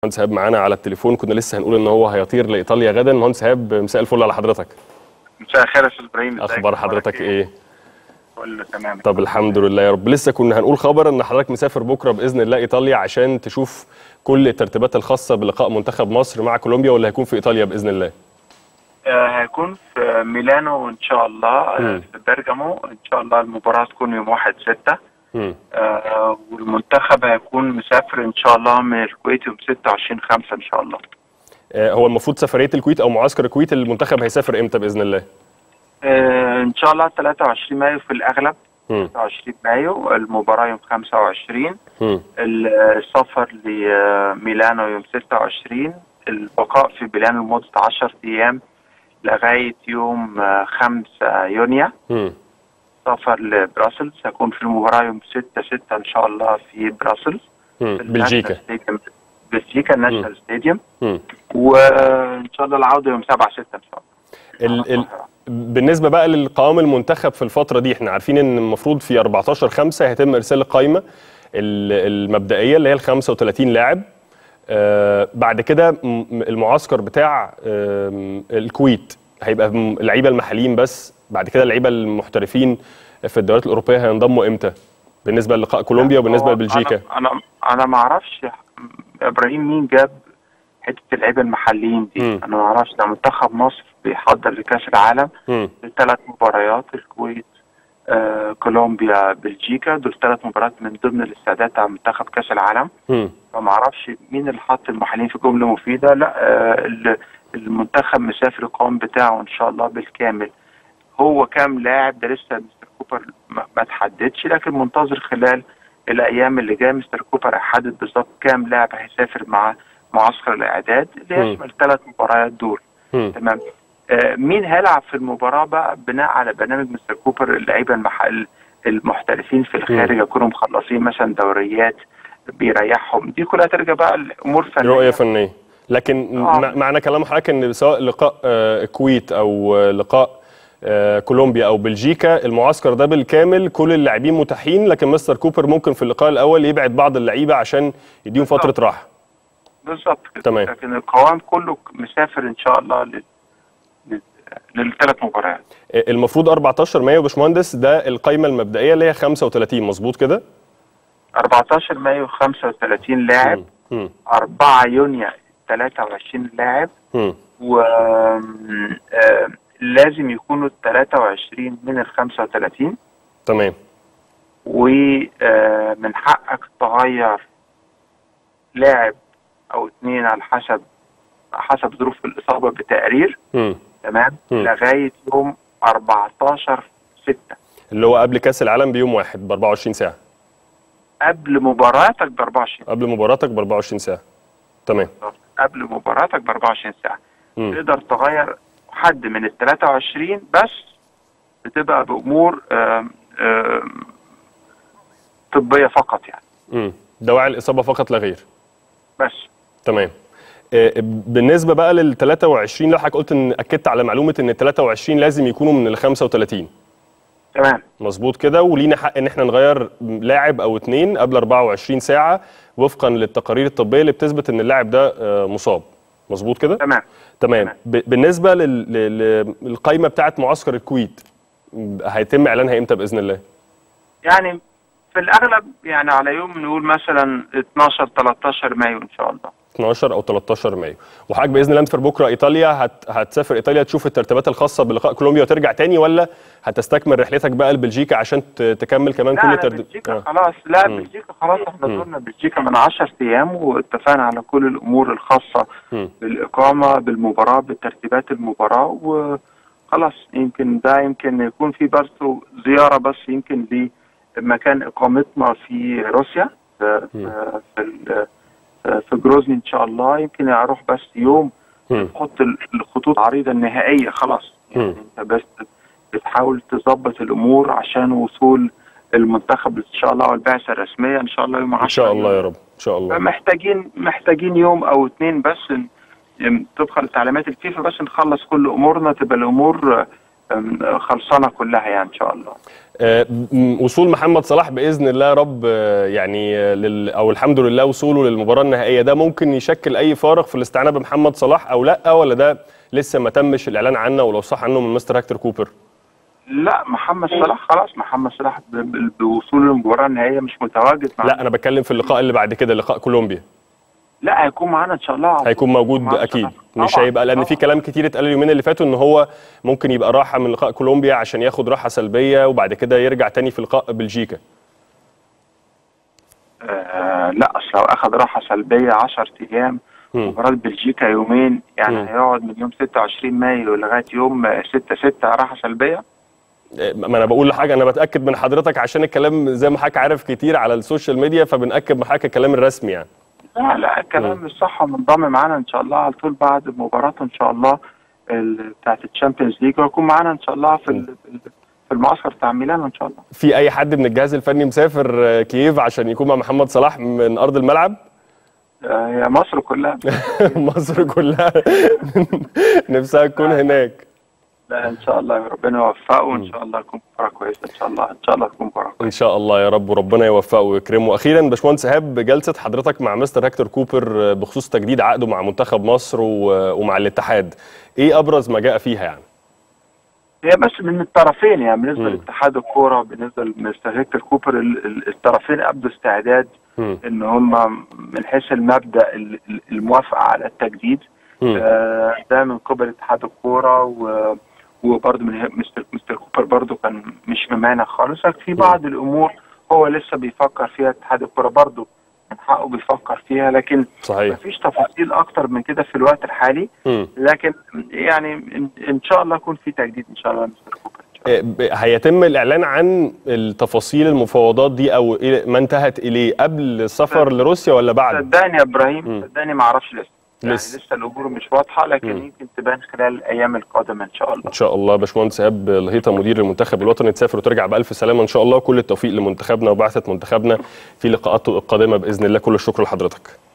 مهندس ايهاب معانا على التليفون كنا لسه هنقول ان هو هيطير لايطاليا غدا مهندس ايهاب مساء الفل على حضرتك مساء الخير يا استاذ ابراهيم ازيك؟ اخبار حضرتك ايه كله تمام طب الحمد لله يا رب لسه كنا هنقول خبر ان حضرتك مسافر بكره باذن الله ايطاليا عشان تشوف كل الترتيبات الخاصه بلقاء منتخب مصر مع كولومبيا واللي هيكون في ايطاليا باذن الله آه هيكون في ميلانو ان شاء الله آه مم. في بيرجامو ان شاء الله المباراه تكون يوم 1 6 مم. آه والمنتخب هيكون مسافر ان شاء الله من الكويت يوم 26 5 ان شاء الله آه، هو المفروض سفريه الكويت او معسكر الكويت المنتخب هيسافر امتى باذن الله آه ان شاء الله 23 مايو في الاغلب مم. 23 مايو المباراه يوم 25 مم. السفر لميلانو يوم 26 البقاء في ميلانو لمده 10 ايام لغايه يوم آه، 5 يونيو مم. سفر لبراسلز هكون في المباراة يوم 6 6 إن شاء الله في براسلز مم. في بلجيكا الناشونال ستاديوم بلجيكا الناشونال ستاديوم مم. وإن شاء الله العودة يوم 7 6 إن شاء الله ال ال بالنسبه بقى للقوام المنتخب في الفتره دي احنا عارفين ان المفروض في 14 5 هيتم ارسال القائمه ال- المبدئيه اللي هي ال 35 لاعب آه بعد كده م- المعسكر بتاع آم، الكويت هيبقى م- اللعيبه المحليين بس بعد كده اللعيبه المحترفين في الدوريات الاوروبيه هينضموا امتى بالنسبه للقاء كولومبيا وبالنسبه هو لبلجيكا أنا أنا, أنا ما أعرفش يا إبراهيم مين جاب حتة اللعيبة المحليين دي مم. أنا ما أعرفش ده منتخب مصر بيحضر لكأس العالم مم. ثلاث مباريات الكويت آه، كولومبيا بلجيكا دول ثلاث مباريات من ضمن الاستعداد بتاع منتخب كأس العالم مم. فما اعرفش مين اللي حط المحليين في جمله مفيده لا آه، ال- المنتخب مسافر القوام بتاعه ان شاء الله بالكامل هو كام لاعب ده لسه مستر كوبر ما ما تحددش لكن منتظر خلال الايام اللي جايه مستر كوبر هيحدد بالظبط كام لاعب هيسافر مع معسكر الاعداد اللي مم. يشمل الثلاث مباريات دول مم. تمام آه، مين هيلعب في المباراه بقى بناء على برنامج مستر كوبر اللعيبه المحل المحترفين في الخارج يكونوا مخلصين مثلا دوريات بيريحهم دي كلها ترجع بقى لامور فنيه رؤيه فنيه لكن آه. مع- معنى كلام حضرتك ان سواء لقاء آه، الكويت او آه، لقاء آه، كولومبيا او بلجيكا المعسكر ده بالكامل كل اللاعبين متاحين لكن مستر كوبر ممكن في اللقاء الاول يبعد بعض اللعيبه عشان يديهم فتره بالظبط. راحه بالظبط كده تمام. لكن القوام كله مسافر ان شاء الله لل... لل... للثلاث مباريات آه، المفروض 14 مايو يا باشمهندس ده القائمه المبدئيه اللي هي 35 مظبوط كده 14 مايو 35 لاعب مم. 4 يونيو 23 لاعب مم. و آم، آم، لازم يكونوا ال 23 من ال 35 تمام ومن حقك تغير لاعب او اثنين على حسب حسب ظروف الاصابه بتقرير مم. تمام مم. لغايه يوم 14 6 اللي هو قبل كاس العالم بيوم واحد ب 24 ساعه قبل مباراتك ب 24 قبل مباراتك ب 24 ساعه تمام قبل مباراتك ب 24 ساعه مم. تقدر تغير حد من ال 23 بس بتبقى بامور آم، آم، طبيه فقط يعني مم. دواعي الاصابه فقط لا غير بس تمام آه، بالنسبه بقى لل 23 لو حضرتك قلت ان اكدت على معلومه ان ال 23 لازم يكونوا من ال 35 تمام مظبوط كده ولينا حق ان احنا نغير لاعب او اتنين قبل 24 ساعه وفقا للتقارير الطبيه اللي بتثبت ان اللاعب ده آه، مصاب مظبوط كده تمام تمام تمام. ب- بالنسبه لل- لل- للقائمه بتاعه معسكر الكويت م، هيتم اعلانها امتى باذن الله يعني في الاغلب يعني على يوم نقول مثلا 12 13 مايو ان شاء الله 12 او 13 مايو وحضرتك باذن الله انت في بكره ايطاليا هت... هتسافر ايطاليا تشوف الترتيبات الخاصه بلقاء كولومبيا وترجع تاني ولا هتستكمل رحلتك بقى لبلجيكا عشان ت... تكمل كمان لا كل لا الترتيب بلجيكا خلاص لا مم. بلجيكا خلاص احنا مم. زرنا بلجيكا من 10 ايام واتفقنا على كل الامور الخاصه مم. بالاقامه بالمباراه بترتيبات المباراه وخلاص يمكن ده يمكن يكون في برضه زياره بس يمكن لمكان اقامتنا في روسيا في مم. في ال- في جروزني ان شاء الله يمكن اروح بس يوم مم. تحط ال- الخطوط العريضه النهائيه خلاص يعني مم. انت بس بتحاول تظبط الامور عشان وصول المنتخب ان شاء الله والبعثه الرسميه ان شاء الله يوم 10 ان شاء الله يا رب ان شاء الله محتاجين محتاجين يوم او اتنين بس ن- ن- طبقا لتعليمات الفيفا بس نخلص كل امورنا تبقى الامور أم، خلصانه كلها يعني ان شاء الله آه، م- وصول محمد صلاح باذن الله يا رب آه، يعني آه، لل او الحمد لله وصوله للمباراه النهائيه ده ممكن يشكل اي فارق في الاستعانه بمحمد صلاح او لا ولا ده لسه ما تمش الاعلان عنه ولو صح عنه من مستر هكتور كوبر لا محمد صلاح خلاص محمد صلاح ب- ب- بوصوله للمباراه النهائيه مش متواجد معانا لا انا بتكلم في اللقاء اللي بعد كده لقاء كولومبيا لا هيكون معانا ان شاء الله هيكون موجود معانا اكيد طبعاً. مش هيبقى لان في طبعاً. كلام كتير اتقال اليومين اللي فاتوا ان هو ممكن يبقى راحه من لقاء كولومبيا عشان ياخد راحه سلبيه وبعد كده يرجع تاني في لقاء بلجيكا آه لا اصل لو اخذ راحه سلبيه 10 ايام مم. مباراه بلجيكا يومين يعني مم. هيقعد من يوم 26 مايو لغايه يوم 6 6 راحه سلبيه ما انا بقول لحاجه انا بتاكد من حضرتك عشان الكلام زي ما حضرتك عارف كتير على السوشيال ميديا فبنأكد من حضرتك الكلام الرسمي يعني لا لا الكلام مش صح منضم معانا ان شاء الله على طول بعد مباراته ان شاء الله ال- بتاعت الشامبيونز ليج ويكون معانا ان شاء الله في ال- في المعسكر بتاع ميلان ان شاء الله في اي حد من الجهاز الفني مسافر آه، كييف عشان يكون مع محمد صلاح من ارض الملعب آه، هي مصر كلها مصر كلها نفسها تكون هناك لا ان شاء الله ربنا يوفقه وان شاء الله تكون مباراه كويسه ان شاء الله ان شاء الله تكون مباراه كويسه ان شاء الله يا رب وربنا يوفقه ويكرمه اخيرا باشمهندس ايهاب جلسه حضرتك مع مستر هكتور كوبر بخصوص تجديد عقده مع منتخب مصر و- ومع الاتحاد ايه ابرز ما جاء فيها يعني هي بس من الطرفين يعني بالنسبه مم. لاتحاد الكوره بالنسبه لمستر هيكتور كوبر ال- ال- الطرفين ابدوا استعداد مم. ان هم من حيث المبدا ال- ال- الموافقه على التجديد مم. آه، ده من قبل اتحاد الكوره و وبرضه من هي- مستر مستر كوبر برضه كان مش ممانع خالص لكن في بعض الامور هو لسه بيفكر فيها اتحاد الكوره برضه من حقه بيفكر فيها لكن صحيح مفيش تفاصيل اكتر من كده في الوقت الحالي مم. لكن يعني ان, إن شاء الله يكون في تجديد ان شاء الله مستر كوبر إن شاء الله. آه، ب- هيتم الاعلان عن التفاصيل المفاوضات دي او إيه- ما انتهت اليه قبل السفر لروسيا ولا بعد صدقني يا ابراهيم مم. صدقني ما اعرفش لسه يعني لسه. لسه الامور مش واضحه لكن مم. يمكن تبان خلال الايام القادمه ان شاء الله ان شاء الله باشمهندس ايهاب الهيطه مدير المنتخب الوطني تسافر وترجع بالف سلامه ان شاء الله وكل التوفيق لمنتخبنا وبعثه منتخبنا في لقاءاته القادمه باذن الله كل الشكر لحضرتك